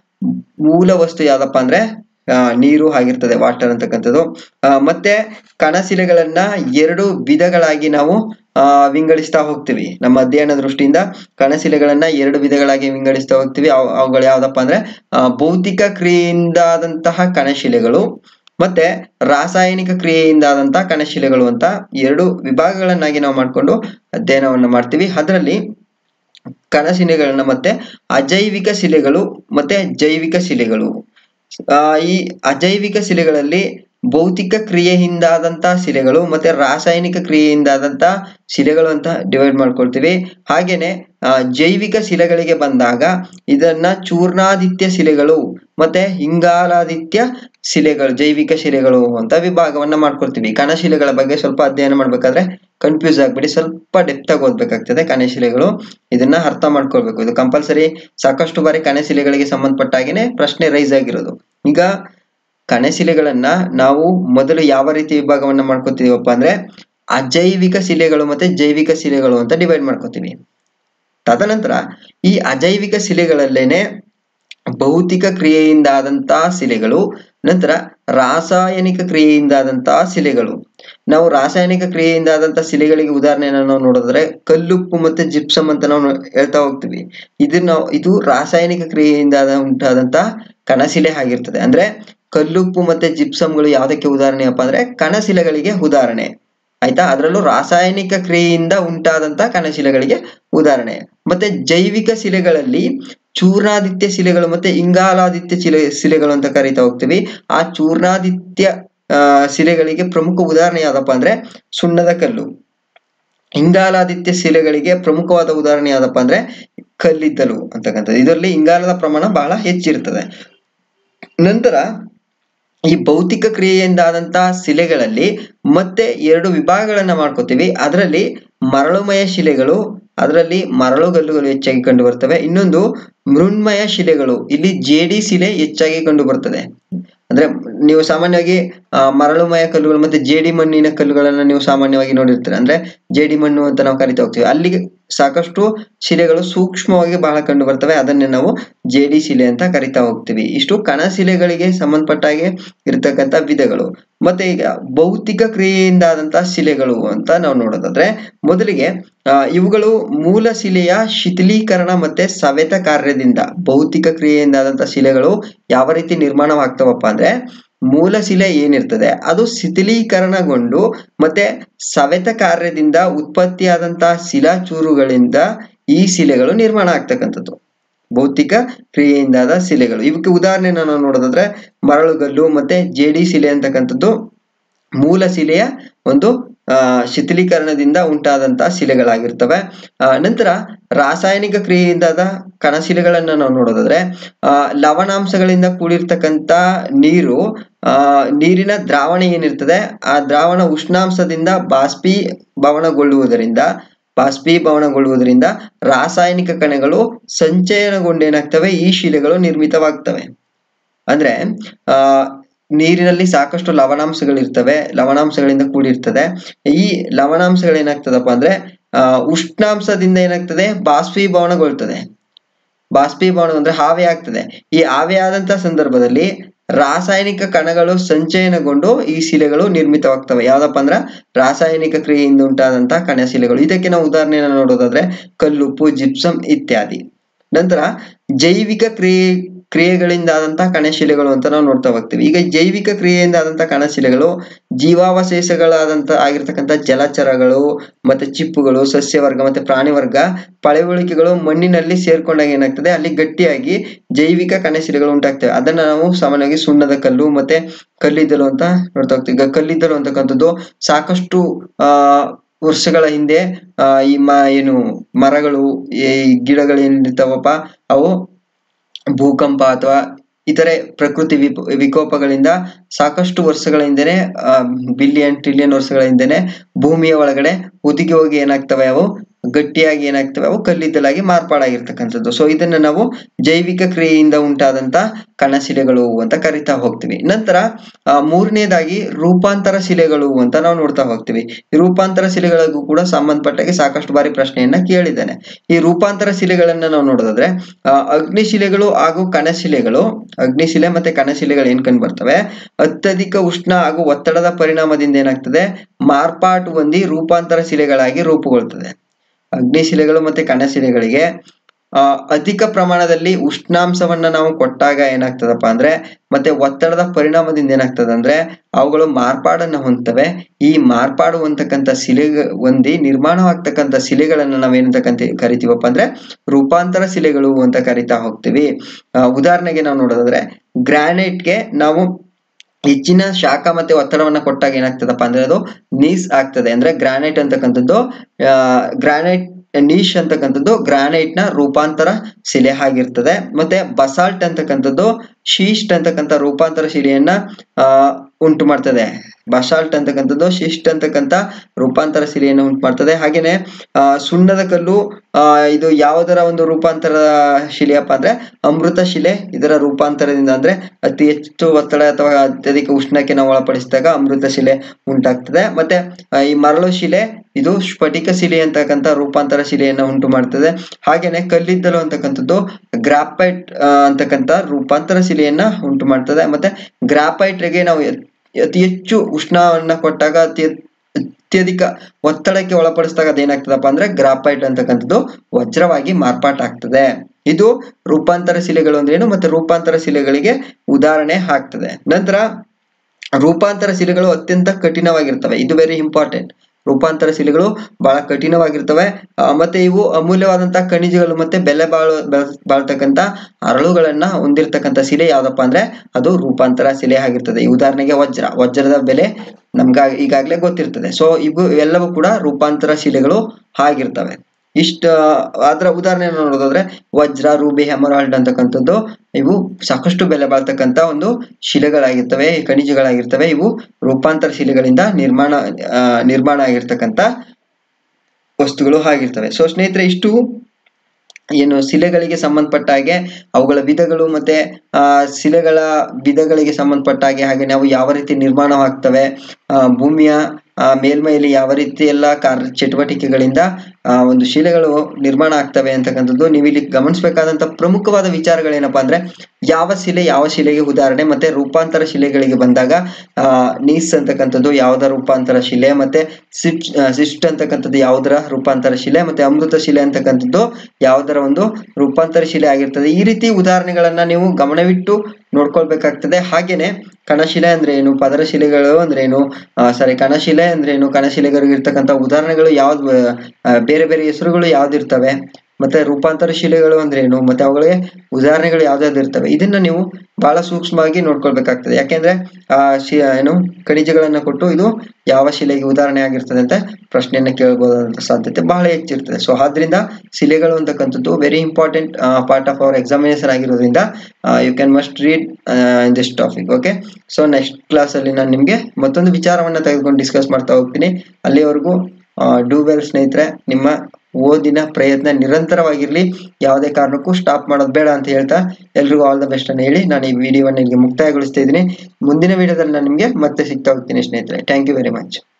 ಮೂಲ ವಸ್ತು ಯಾವ್ದಪ್ಪ ಅಂದ್ರೆ ಆ, ನೀರು ಆಗಿರ್ತದೆ ವಾಟರ್ ಅಂತಕ್ಕಂಥದ್ದು ಆ, ಮತ್ತೆ ಕಣಶಿಲೆಗಳನ್ನ ಎರಡು ವಿಧಗಳಾಗಿ ನಾವು ಆ ವಿಂಗಡಿಸ್ತಾ ಹೋಗ್ತೀವಿ ನಮ್ಮ ಅಧ್ಯಯನ ದೃಷ್ಟಿಯಿಂದ ಕಣಶಿಲೆಗಳನ್ನ ಎರಡು ವಿಧಗಳಾಗಿ ವಿಂಗಡಿಸ್ತಾ ಹೋಗ್ತೀವಿ ಅವ್ ಅವುಗಳು ಯಾವ್ದಪ್ಪ ಅಂದ್ರೆ ಆ, ಭೌತಿಕ ಕ್ರಿಯೆಯಿಂದಾದಂತಹ ಕಣಶಿಲೆಗಳು ಮತ್ತೆ ರಾಸಾಯನಿಕ ಕ್ರಿಯೆಯಿಂದಾದಂತಹ ಕಣಶಿಲೆಗಳು ಅಂತ ಎರಡು ವಿಭಾಗಗಳನ್ನಾಗಿ ನಾವು ಮಾಡ್ಕೊಂಡು ಅಧ್ಯಯನವನ್ನ ಮಾಡ್ತೀವಿ ಅದರಲ್ಲಿ ಕಣಶಿಲೆಗಳನ್ನ ಮತ್ತೆ ಅಜೈವಿಕ ಶಿಲೆಗಳು ಮತ್ತೆ ಜೈವಿಕ ಶಿಲೆಗಳು ಆ, ಈ ಅಜೈವಿಕ ಶಿಲೆಗಳಲ್ಲಿ ಭೌತಿಕ ಕ್ರಿಯೆಯಿಂದಾದಂತಹ ಶಿಲೆಗಳು ಮತ್ತೆ ರಾಸಾಯನಿಕ ಕ್ರಿಯೆಯಿಂದಾದಂತಹ ಶಿಲೆಗಳು ಅಂತ ಡಿವೈಡ್ ಮಾಡ್ಕೊಳ್ತೀವಿ ಹಾಗೇನೆ ಆ, ಜೈವಿಕ ಶಿಲೆಗಳಿಗೆ ಬಂದಾಗ ಇದನ್ನ ಚೂರ್ಣಾದಿತ್ಯ ಶಿಲೆಗಳು ಮತ್ತೆ ಇಂಗಾಲಾದಿತ್ಯ ಶಿಲೆಗಳು ಜೈವಿಕ ಶಿಲೆಗಳು ಅಂತ ವಿಭಾಗವನ್ನ ಮಾಡ್ಕೊಳ್ತೀವಿ ಕಣಶಿಲೆಗಳ ಬಗ್ಗೆ ಸ್ವಲ್ಪ ಅಧ್ಯಯನ ಮಾಡ್ಬೇಕಾದ್ರೆ ಕನ್ಫ್ಯೂಸ್ ಆಗ್ಬಿಡಿ ಸ್ವಲ್ಪ ಡೆಪ್ತ್ ಆಗಿ ಓದ್ಬೇಕಾಗ್ತದೆ ಕಣಶಿಲೆಗಳು ಇದನ್ನ ಅರ್ಥ ಮಾಡ್ಕೊಳ್ಬೇಕು ಇದು ಕಂಪಲ್ಸರಿ ಸಾಕಷ್ಟು ಬಾರಿ ಕಣಶಿಲೆಗಳಿಗೆ ಸಂಬಂಧಪಟ್ಟಾಗೇನೆ ಪ್ರಶ್ನೆ ರೈಸ್ ಆಗಿರೋದು ಈಗ ಕಣಶಿಲೆಗಳನ್ನ ನಾವು ಮೊದಲು ಯಾವ ರೀತಿ ವಿಭಾಗವನ್ನ ಮಾಡ್ಕೋತೀವಪ್ಪ ಅಂದ್ರೆ ಅಜೈವಿಕ ಶಿಲೆಗಳು ಮತ್ತೆ ಜೈವಿಕ ಶಿಲೆಗಳು ಅಂತ ಡಿವೈಡ್ ಮಾಡ್ಕೋತೀವಿ ತದನಂತರ ಈ ಅಜೈವಿಕ ಶಿಲೆಗಳಲ್ಲೇನೆ ಭೌತಿಕ ಕ್ರಿಯೆಯಿಂದಾದಂತಹ ಶಿಲೆಗಳು ನಂತರ ರಾಸಾಯನಿಕ ಕ್ರಿಯೆಯಿಂದಾದಂತಹ ಶಿಲೆಗಳು ನಾವು ರಾಸಾಯನಿಕ ಕ್ರಿಯೆಯಿಂದಾದಂತಹ ಶಿಲೆಗಳಿಗೆ ಉದಾಹರಣೆಯನ್ನು ನಾವು ನೋಡಿದ್ರೆ ಕಲ್ಲುಪ್ಪು ಮತ್ತೆ ಜಿಪ್ಸಮ್ ಅಂತ ನಾವು ಹೇಳ್ತಾ ಹೋಗ್ತೀವಿ ಇದನ್ನ ಇದು ರಾಸಾಯನಿಕ ಕ್ರಿಯೆಯಿಂದ ಉಂಟಾದಂತಹ ಕಣಶಿಲೆ ಆಗಿರ್ತದೆ ಅಂದ್ರೆ ಕಲ್ಲುಪ್ಪು ಮತ್ತೆ ಜಿಪ್ಸಮ್ಗಳು ಯಾವ್ದಕ್ಕೆ ಉದಾಹರಣೆಯಪ್ಪ ಅಂದ್ರೆ ಕಣಶಿಲೆಗಳಿಗೆ ಉದಾಹರಣೆ ಆಯ್ತಾ ಅದರಲ್ಲೂ ರಾಸಾಯನಿಕ ಕ್ರಿಯೆಯಿಂದ ಉಂಟಾದಂತಹ ಕಣಶಿಲೆಗಳಿಗೆ ಉದಾಹರಣೆ ಮತ್ತೆ ಜೈವಿಕ ಶಿಲೆಗಳಲ್ಲಿ ಚೂರ್ಣಾದಿತ್ಯ ಶಿಲೆಗಳು ಮತ್ತೆ ಇಂಗಾಲಾದಿತ್ಯ ಶಿಲೆ ಶಿಲೆಗಳು ಅಂತ ಕರಿತಾ ಹೋಗ್ತೀವಿ ಆ ಚೂರ್ಣಾದಿತ್ಯ ಆ, ಶಿಲೆಗಳಿಗೆ ಪ್ರಮುಖ ಉದಾಹರಣೆ ಯಾವ್ದಪ್ಪ ಅಂದ್ರೆ ಸುಣ್ಣದ ಕಲ್ಲು ಇಂಗಾಲಾದಿತ್ಯ ಶಿಲೆಗಳಿಗೆ ಪ್ರಮುಖವಾದ ಉದಾಹರಣೆ ಯಾವ್ದಪ್ಪ ಅಂದ್ರೆ ಕಲ್ಲಿದ್ದಲು ಅಂತಕ್ಕಂಥದ್ದು ಇದರಲ್ಲಿ ಇಂಗಾಲದ ಪ್ರಮಾಣ ಬಹಳ ಹೆಚ್ಚಿರ್ತದೆ ನಂತರ ಈ ಭೌತಿಕ ಕ್ರಿಯೆಯಿಂದಾದಂತಹ ಶಿಲೆಗಳಲ್ಲಿ ಮತ್ತೆ ಎರಡು ವಿಭಾಗಗಳನ್ನ ಮಾಡ್ಕೋತೀವಿ ಅದರಲ್ಲಿ ಮರಳುಮಯ ಶಿಲೆಗಳು ಅದರಲ್ಲಿ ಮರಳುಗಲ್ಲುಗಳು ಹೆಚ್ಚಾಗಿ ಕಂಡು ಬರ್ತವೆ ಇನ್ನೊಂದು ಮೃಣ್ಮಯ ಶಿಲೆಗಳು ಇಲ್ಲಿ ಜೇಡಿ ಶಿಲೆ ಹೆಚ್ಚಾಗಿ ಕಂಡು ಬರ್ತದೆ ಅಂದ್ರೆ ನೀವು ಸಾಮಾನ್ಯವಾಗಿ ಆ, ಮರಳುಮಯ ಕಲ್ಲುಗಳು ಮತ್ತೆ ಜೇಡಿ ಮಣ್ಣಿನ ಕಲ್ಲುಗಳನ್ನ ನೀವು ಸಾಮಾನ್ಯವಾಗಿ ನೋಡಿರ್ತೀರ ಅಂದ್ರೆ ಜೇಡಿ ಮಣ್ಣು ಅಂತ ನಾವು ಕರಿತಾ ಹೋಗ್ತೀವಿ ಅಲ್ಲಿಗೆ ಸಾಕಷ್ಟು ಶಿಲೆಗಳು ಸೂಕ್ಷ್ಮವಾಗಿ ಬಹಳ ಕಂಡು ಬರ್ತವೆ ಅದನ್ನೇ ನಾವು ಜೇಡಿ ಶಿಲೆ ಅಂತ ಕರಿತಾ ಹೋಗ್ತೀವಿ ಇಷ್ಟು ಕಣಶಿಲೆಗಳಿಗೆ ಸಂಬಂಧಪಟ್ಟ ಹಾಗೆ ಇರತಕ್ಕಂತ ವಿಧಗಳು ಮತ್ತೆ ಈಗ ಭೌತಿಕ ಕ್ರಿಯೆಯಿಂದಾದಂತಹ ಶಿಲೆಗಳು ಅಂತ ನಾವು ನೋಡೋದಾದ್ರೆ ಮೊದಲಿಗೆ ಆ, ಇವುಗಳು ಮೂಲ ಶಿಲೆಯ ಶಿಥಿಲೀಕರಣ ಮತ್ತೆ ಸವೆತ ಕಾರ್ಯದಿಂದ ಭೌತಿಕ ಕ್ರಿಯೆಯಿಂದಾದಂತಹ ಶಿಲೆಗಳು ಯಾವ ರೀತಿ ನಿರ್ಮಾಣವಾಗ್ತವಪ್ಪ ಅಂದ್ರೆ ಮೂಲ ಶಿಲೆ ಏನಿರ್ತದೆ ಅದು ಶಿಥಿಲೀಕರಣಗೊಂಡು ಮತ್ತೆ ಸವೆತ ಕಾರ್ಯದಿಂದ ಉತ್ಪತ್ತಿಯಾದಂತಹ ಶಿಲಾಚೂರುಗಳಿಂದ ಈ ಶಿಲೆಗಳು ನಿರ್ಮಾಣ ಆಗ್ತಕ್ಕಂಥದ್ದು ಭೌತಿಕ ಕ್ರಿಯೆಯಿಂದಾದ ಶಿಲೆಗಳು ಇವಕ್ಕೆ ಉದಾಹರಣೆನ ನಾವು ನೋಡೋದಾದ್ರೆ ಮರಳುಗಲ್ಲು ಮತ್ತೆ ಜೇಡಿ ಶಿಲೆ ಅಂತಕ್ಕಂಥದ್ದು ಮೂಲ ಶಿಲೆಯ ಒಂದು ಆ, ಶಿಥಿಲೀಕರಣದಿಂದ ಉಂಟಾದಂತಹ ಶಿಲೆಗಳಾಗಿರ್ತವೆ ಆ, ನಂತರ ರಾಸಾಯನಿಕ ಕ್ರಿಯೆಯಿಂದಾದ ಕಣಶಿಲೆಗಳನ್ನ ನಾವು ನೋಡೋದಾದ್ರೆ ಆ, ಲವಣಾಂಶಗಳಿಂದ ಕೂಡಿರ್ತಕ್ಕಂಥ ನೀರು ಆ, ನೀರಿನ ದ್ರಾವಣ ಏನಿರ್ತದೆ ಆ ದ್ರಾವಣ ಉಷ್ಣಾಂಶದಿಂದ ಬಾಷ್ಪೀಭವನಗೊಳ್ಳುವುದರಿಂದ ಬಾಷ್ಪೀಭವನಗೊಳ್ಳುವುದರಿಂದ ರಾಸಾಯನಿಕ ಕಣಗಳು ಸಂಚಯನಗೊಂಡು ಏನಾಗ್ತವೆ ಈ ಶಿಲೆಗಳು ನಿರ್ಮಿತವಾಗ್ತವೆ ಅಂದ್ರೆ ಆ ನೀರಿನಲ್ಲಿ ಸಾಕಷ್ಟು ಲವಣಾಂಶಗಳಿರ್ತವೆ ಲವಣಾಂಶಗಳಿಂದ ಕೂಡಿರ್ತದೆ ಈ ಲವಣಾಂಶಗಳು ಏನಾಗ್ತದಪ್ಪ ಅಂದ್ರೆ ಆ ಉಷ್ಣಾಂಶದಿಂದ ಏನಾಗ್ತದೆ ಬಾಷ್ಪೀಭವನಗೊಳ್ತದೆ ಬಾಷ್ಪೀಭವನ ಅಂದ್ರೆ ಆವಿ ಆಗ್ತದೆ ಈ ಆವಿ ಆದಂತಹ ಸಂದರ್ಭದಲ್ಲಿ ರಾಸಾಯನಿಕ ಕಣಗಳು ಸಂಚಯನಗೊಂಡು ಈ ಶಿಲೆಗಳು ನಿರ್ಮಿತವಾಗ್ತವೆ ಯಾವ್ದಪ್ಪ ಅಂದ್ರ ರಾಸಾಯನಿಕ ಕ್ರಿಯೆಯಿಂದ ಉಂಟಾದಂತಹ ಕಣಶಿಲೆಗಳು ಇದಕ್ಕೆ ನಾವು ಉದಾಹರಣೆಯನ್ನು ನೋಡೋದಾದ್ರೆ ಕಲ್ಲುಪ್ಪು ಜಿಪ್ಸಮ್ ಇತ್ಯಾದಿ ನಂತರ ಜೈವಿಕ ಕ್ರಿಯೆ ಕ್ರಿಯೆಗಳಿಂದಾದಂತಹ ಕಣಶಿಲೆಗಳು ಅಂತ ನಾವು ನೋಡ್ತಾ ಹೋಗ್ತೀವಿ ಈಗ ಜೈವಿಕ ಕ್ರಿಯೆಯಿಂದ ಆದಂತಹ ಕಣಶಿಲೆಗಳು ಜೀವಾವಶೇಷಗಳಾದಂತ ಆಗಿರ್ತಕ್ಕಂಥ ಜಲಚರಗಳು ಮತ್ತೆ ಚಿಪ್ಪುಗಳು ಸಸ್ಯವರ್ಗ ಮತ್ತೆ ಪ್ರಾಣಿ ವರ್ಗ ಪಳೆಯುಳಿಕೆಗಳು ಮಣ್ಣಿನಲ್ಲಿ ಸೇರ್ಕೊಂಡಾಗ ಏನಾಗ್ತದೆ ಅಲ್ಲಿ ಗಟ್ಟಿಯಾಗಿ ಜೈವಿಕ ಕಣಶಿಲೆಗಳು ಉಂಟಾಗ್ತವೆ ಅದನ್ನ ನಾವು ಸಾಮಾನ್ಯವಾಗಿ ಸುಣ್ಣದ ಕಲ್ಲು ಮತ್ತೆ ಕಲ್ಲಿದ್ದಲು ಅಂತ ನೋಡ್ತಾ ಹೋಗ್ತೀವಿ ಈಗ ಕಲ್ಲಿದ್ದಲು ಅಂತಕ್ಕಂಥದ್ದು ಸಾಕಷ್ಟು ಆ ವರ್ಷಗಳ ಹಿಂದೆ ಆ ಈ ಮ ಏನು ಮರಗಳು ಈ ಗಿಡಗಳು ಏನಿರ್ತಾವಪ್ಪ ಅವು ಭೂಕಂಪ ಅಥವಾ ಇತರೆ ಪ್ರಕೃತಿ ವಿಪ ವಿಕೋಪಗಳಿಂದ ಸಾಕಷ್ಟು ವರ್ಷಗಳ ಹಿಂದೆನೆ ಬಿಲಿಯನ್ ಟ್ರಿಲಿಯನ್ ವರ್ಷಗಳ ಹಿಂದೆನೆ ಭೂಮಿಯ ಒಳಗಡೆ ಹುದುಗಿ ಹೋಗಿ ಏನಾಗ್ತವೆ ಅವು ಗಟ್ಟಿಯಾಗಿ ಏನಾಗ್ತವೆ ಅವು ಕಲ್ಲಿದ್ದಲಾಗಿ ಮಾರ್ಪಾಡಾಗಿರ್ತಕ್ಕಂಥದ್ದು ಸೊ ಇದನ್ನ ನಾವು ಜೈವಿಕ ಕ್ರಿಯೆಯಿಂದ ಉಂಟಾದಂತ ಕಣಶಿಲೆಗಳು ಅಂತ ಕರಿತಾ ಹೋಗ್ತೀವಿ ನಂತರ ಆ, ಮೂರನೇದಾಗಿ ರೂಪಾಂತರ ಶಿಲೆಗಳು ಅಂತ ನಾವು ನೋಡ್ತಾ ಹೋಗ್ತೀವಿ ಈ ರೂಪಾಂತರ ಶಿಲೆಗಳಿಗೂ ಕೂಡ ಸಂಬಂಧಪಟ್ಟಾಗೆ ಸಾಕಷ್ಟು ಬಾರಿ ಪ್ರಶ್ನೆಯನ್ನ ಕೇಳಿದ್ದೇನೆ ಈ ರೂಪಾಂತರ ಶಿಲೆಗಳನ್ನ ನಾವು ನೋಡೋದಾದ್ರೆ ಆ, ಅಗ್ನಿಶಿಲೆಗಳು ಹಾಗೂ ಕಣಶಿಲೆಗಳು ಅಗ್ನಿಶಿಲೆ ಮತ್ತೆ ಕಣಶಿಲೆಗಳು ಏನ್ ಕಂಡು ಬರ್ತವೆ ಅತ್ಯಧಿಕ ಉಷ್ಣ ಹಾಗೂ ಒತ್ತಡದ ಪರಿಣಾಮದಿಂದ ಏನಾಗ್ತದೆ ಮಾರ್ಪಾಟು ಹೊಂದಿ ರೂಪಾಂತರ ಶಿಲೆಗಳಾಗಿ ರೂಪುಗೊಳ್ತದೆ ಅಗ್ನಿಶಿಲೆಗಳು ಮತ್ತೆ ಕಣಶಿಲೆಗಳಿಗೆ ಆ, ಅಧಿಕ ಪ್ರಮಾಣದಲ್ಲಿ ಉಷ್ಣಾಂಶವನ್ನ ನಾವು ಕೊಟ್ಟಾಗ ಏನಾಗ್ತದಪ್ಪ ಅಂದ್ರೆ ಮತ್ತೆ ಒತ್ತಡದ ಪರಿಣಾಮದಿಂದ ಏನಾಗ್ತದೆ ಅಂದ್ರೆ ಅವುಗಳು ಮಾರ್ಪಾಡನ್ನ ಹೊಂದ್ತವೆ ಈ ಮಾರ್ಪಾಡು ಹೊಂದತಕ್ಕಂಥ ಶಿಲೆ ಹೊಂದಿ ನಿರ್ಮಾಣವಾಗ್ತಕ್ಕಂಥ ಶಿಲೆಗಳನ್ನ ನಾವೇನಂತಕ್ಕಂತ ಕರಿತೀವಪ್ಪ ಅಂದ್ರೆ ರೂಪಾಂತರ ಶಿಲೆಗಳು ಅಂತ ಕರಿತಾ ಹೋಗ್ತೀವಿ ಆ, ಉದಾಹರಣೆಗೆ ನಾವು ನೋಡೋದಾದ್ರೆ ಗ್ರಾನೈಟ್ಗೆ ನಾವು ಹೆಚ್ಚಿನ ಶಾಖ ಮತ್ತೆ ಒತ್ತಡವನ್ನ ಕೊಟ್ಟಾಗ ಏನಾಗ್ತದಪ್ಪ ಅಂದ್ರೆ ಅದು ನೀಸ್ ಆಗ್ತದೆ ಅಂದ್ರೆ ಗ್ರಾನೈಟ್ ಅಂತಕ್ಕಂಥದ್ದು ಗ್ರಾನೈಟ್ ನೀಶ್ ಅಂತಕ್ಕಂಥದ್ದು ಗ್ರಾನೈಟ್ ನ ರೂಪಾಂತರ ಶಿಲೆ ಆಗಿರ್ತದೆ ಮತ್ತೆ ಬಸಾಲ್ಟ್ ಅಂತಕ್ಕಂಥದ್ದು ಶೀಸ್ಟ್ ಅಂತಕ್ಕಂಥ ರೂಪಾಂತರ ಶಿಲೆಯನ್ನ ಆ ಉಂಟು ಮಾಡ್ತದೆ ಬಸಾಲ್ಟ್ ಅಂತಕ್ಕಂಥದ್ದು ಶಿಸ್ಟ್ ಅಂತಕ್ಕಂಥ ರೂಪಾಂತರ ಶಿಲೆಯನ್ನು ಉಂಟು ಮಾಡ್ತದೆ ಹಾಗೇನೆ ಆ ಸುಣ್ಣದ ಕಲ್ಲು ಆ ಇದು ಯಾವುದರ ಒಂದು ರೂಪಾಂತರ ಶಿಲೆಯಪ್ಪ ಅಂದ್ರೆ ಅಮೃತ ಶಿಲೆ ಇದರ ರೂಪಾಂತರದಿಂದ ಅಂದ್ರೆ ಅತಿ ಹೆಚ್ಚು ಒತ್ತಡ ಅಥವಾ ಅತ್ಯಧಿಕ ಉಷ್ಣಕ್ಕೆ ನಾವು ಒಳಪಡಿಸಿದಾಗ ಅಮೃತ ಶಿಲೆ ಉಂಟಾಗ್ತದೆ ಮತ್ತೆ ಆ, ಈ ಮರಳು ಶಿಲೆ ಇದು ಸ್ಫಟಿಕ ಶಿಲೆ ಅಂತಕ್ಕಂಥ ರೂಪಾಂತರ ಶಿಲೆಯನ್ನ ಉಂಟು ಮಾಡ್ತದೆ ಹಾಗೇನೆ ಕಲ್ಲಿದ್ದಲು ಅಂತಕ್ಕಂಥದ್ದು ಗ್ರಾಫೈಟ್ ಅಂತಕ್ಕಂಥ ರೂಪಾಂತರ ಶಿಲೆಯನ್ನ ಉಂಟು ಮಾಡ್ತದೆ ಮತ್ತೆ ಗ್ರಾಫೈಟ್ಗೆ ನಾವು ಎ- ಅತಿ ಹೆಚ್ಚು ಉಷ್ಣವನ್ನ ಕೊಟ್ಟಾಗ ಅತಿ ಅತ್ಯಧಿಕ ಒತ್ತಡಕ್ಕೆ ಒಳಪಡಿಸಿದಾಗ ಅದೇನಾಗ್ತದಪ್ಪ ಅಂದ್ರೆ ಗ್ರಾಫೈಟ್ ಅಂತಕ್ಕಂಥದ್ದು ವಜ್ರವಾಗಿ ಮಾರ್ಪಾಟಾಗ್ತದೆ ಇದು ರೂಪಾಂತರ ಶಿಲೆಗಳು ಅಂದ್ರೆ ಏನು ಮತ್ತೆ ರೂಪಾಂತರ ಶಿಲೆಗಳಿಗೆ ಉದಾಹರಣೆ ಆಗ್ತದೆ ನಂತರ ರೂಪಾಂತರ ಶಿಲೆಗಳು ಅತ್ಯಂತ ಕಠಿಣವಾಗಿರ್ತವೆ ಇದು ವೆರಿ ಇಂಪಾರ್ಟೆಂಟ್ ರೂಪಾಂತರ ಶಿಲೆಗಳು ಬಹಳ ಕಠಿಣವಾಗಿರ್ತವೆ ಆ, ಮತ್ತೆ ಇವು ಅಮೂಲ್ಯವಾದಂತಹ ಖನಿಜಗಳು ಮತ್ತೆ ಬೆಲೆ ಬಾಳು ಬೆಳ್- ಬಾಳ್ತಕ್ಕಂತ ಅರಳುಗಳನ್ನ ಹೊಂದಿರತಕ್ಕಂತ ಶಿಲೆ ಯಾವ್ದಪ್ಪ ಅಂದ್ರೆ ಅದು ರೂಪಾಂತರ ಶಿಲೆ ಆಗಿರ್ತದೆ ಈ ಉದಾಹರಣೆಗೆ ವಜ್ರ ವಜ್ರದ ಬೆಲೆ ನಮ್ಗ ಈಗಾಗಲೇ ಗೊತ್ತಿರ್ತದೆ ಸೊ ಇವು ಎಲ್ಲವೂ ಕೂಡ ರೂಪಾಂತರ ಶಿಲೆಗಳು ಆಗಿರ್ತವೆ ಇಷ್ಟ ಅದರ ಉದಾಹರಣೆ ನೋಡೋದಾದ್ರೆ ವಜ್ರ ರೂಬಿ ಹೆಮರಾಲ್ಡ್ ಅಂತಕ್ಕಂಥದ್ದು ಇವು ಸಾಕಷ್ಟು ಬೆಲೆ ಬಾಳ್ತಕ್ಕಂಥ ಒಂದು ಶಿಲೆಗಳಾಗಿರ್ತವೆ ಖನಿಜಗಳಾಗಿರ್ತವೆ ಇವು ರೂಪಾಂತರ ಶಿಲೆಗಳಿಂದ ನಿರ್ಮಾಣ ಆ, ನಿರ್ಮಾಣ ಆಗಿರ್ತಕ್ಕಂಥ ವಸ್ತುಗಳು ಆಗಿರ್ತವೆ ಸೊ ಸ್ನೇಹಿತರೆ ಇಷ್ಟು ಏನು ಶಿಲೆಗಳಿಗೆ ಸಂಬಂಧಪಟ್ಟ ಹಾಗೆ ಅವುಗಳ ವಿಧಗಳು ಮತ್ತೆ ಆ ಶಿಲೆಗಳ ವಿಧಗಳಿಗೆ ಸಂಬಂಧಪಟ್ಟ ಹಾಗೆ ಹಾಗೆ ನಾವು ಯಾವ ರೀತಿ ನಿರ್ಮಾಣವಾಗ್ತವೆ ಆ ಭೂಮಿಯ ಆ ಮೇಲ್ಮೈಯಲ್ಲಿ ಯಾವ ರೀತಿ ಎಲ್ಲ ಕಾರ್ಯ ಚಟುವಟಿಕೆಗಳಿಂದ ಆ ಒಂದು ಶಿಲೆಗಳು ನಿರ್ಮಾಣ ಆಗ್ತವೆ ಅಂತಕ್ಕಂಥದ್ದು ನೀವು ಇಲ್ಲಿ ಗಮನಿಸಬೇಕಾದಂತ ಪ್ರಮುಖವಾದ ವಿಚಾರಗಳೇನಪ್ಪಾ ಅಂದ್ರೆ ಯಾವ ಶಿಲೆ ಯಾವ ಶಿಲೆಗೆ ಉದಾಹರಣೆ ಮತ್ತೆ ರೂಪಾಂತರ ಶಿಲೆಗಳಿಗೆ ಬಂದಾಗ ಆ ನೀಸ್ ಅಂತಕ್ಕಂಥದ್ದು ಯಾವುದರ ರೂಪಾಂತರ ಶಿಲೆ ಮತ್ತೆ ಸಿಟ್ ಸಿಸ್ಟ್ ಅಂತಕ್ಕಂಥದ್ದು ಯಾವುದರ ರೂಪಾಂತರ ಶಿಲೆ ಮತ್ತೆ ಅಮೃತ ಶಿಲೆ ಅಂತಕ್ಕಂಥದ್ದು ಯಾವುದರ ಒಂದು ರೂಪಾಂತರ ಶಿಲೆ ಆಗಿರ್ತದೆ ಈ ರೀತಿ ಉದಾಹರಣೆಗಳನ್ನ ನೀವು ಗಮನವಿಟ್ಟು ನೋಡ್ಕೊಳ್ಬೇಕಾಗ್ತದೆ ಹಾಗೇನೆ ಕಣಶಿಲೆ ಅಂದ್ರೆ ಏನು ಪದರ ಶಿಲೆಗಳು ಅಂದ್ರೆ ಏನು ಸಾರಿ ಕಣಶಿಲೆ ಅಂದ್ರೆ ಏನು ಕಣಶಿಲೆಗಳಿಗೆ ಇರ್ತಕ್ಕಂಥ ಉದಾಹರಣೆಗಳು ಯಾವ್ದು ಆ, ಬೇರೆ ಬೇರೆ ಹೆಸರುಗಳು ಯಾವ್ದಿರ್ತವೆ ಮತ್ತೆ ರೂಪಾಂತರ ಶಿಲೆಗಳು ಅಂದ್ರೆ ಏನು ಮತ್ತೆ ಅವುಗಳಿಗೆ ಉದಾಹರಣೆಗಳು ಯಾವ್ದಾವ್ದು ಇರ್ತವೆ ಇದನ್ನ ನೀವು ಬಹಳ ಸೂಕ್ಷ್ಮವಾಗಿ ನೋಡ್ಕೊಳ್ಬೇಕಾಗ್ತದೆ ಯಾಕೆಂದ್ರೆ ಆ ಶಿ ಏನು ಖನಿಜಗಳನ್ನ ಕೊಟ್ಟು ಇದು ಯಾವ ಶಿಲೆಗೆ ಉದಾಹರಣೆ ಆಗಿರ್ತದೆ ಅಂತ ಪ್ರಶ್ನೆಯನ್ನ ಕೇಳಬಹುದಾದಂತ ಸಾಧ್ಯತೆ ಬಹಳ ಹೆಚ್ಚಿರ್ತದೆ ಸೊ ಆದ್ರಿಂದ ಶಿಲೆಗಳು ಅಂತಕ್ಕಂಥದ್ದು very important part of our examination ಆಗಿರೋದ್ರಿಂದ you can must read in this topic okay so next class ಅಲ್ಲಿ ನಾನು ನಿಮ್ಗೆ ಮತ್ತೊಂದು ವಿಚಾರವನ್ನ ತೆಗೆದುಕೊಂಡು ಡಿಸ್ಕಸ್ ಮಾಡ್ತಾ ಹೋಗ್ತೀನಿ ಅಲ್ಲಿವರೆಗೂ ಡೂ ವೆಲ್ ಸ್ನೇಹಿತರೆ ನಿಮ್ಮ ಓದಿನ ಪ್ರಯತ್ನ ನಿರಂತರವಾಗಿರ್ಲಿ ಯಾವುದೇ ಕಾರಣಕ್ಕೂ ಸ್ಟಾಪ್ ಮಾಡೋದು ಬೇಡ ಅಂತ ಹೇಳ್ತಾ ಎಲ್ರಿಗೂ ಆಲ್ ದ ಬೆಸ್ಟ್ ಅನ್ನು ಹೇಳಿ ನಾನು ಈ ವಿಡಿಯೋವನ್ನು ಇಲ್ಲಿಗೆ ಮುಕ್ತಾಯಗೊಳಿಸ್ತಾ ಇದ್ದೀನಿ ಮುಂದಿನ ವಿಡಿಯೋದಲ್ಲಿ ನಾನು ನಿಮಗೆ ಮತ್ತೆ ಸಿಗ್ತಾ ಹೋಗ್ತೀನಿ ಸ್ನೇಹಿತರೆ ಥ್ಯಾಂಕ್ ಯು ವೆರಿ ಮಚ್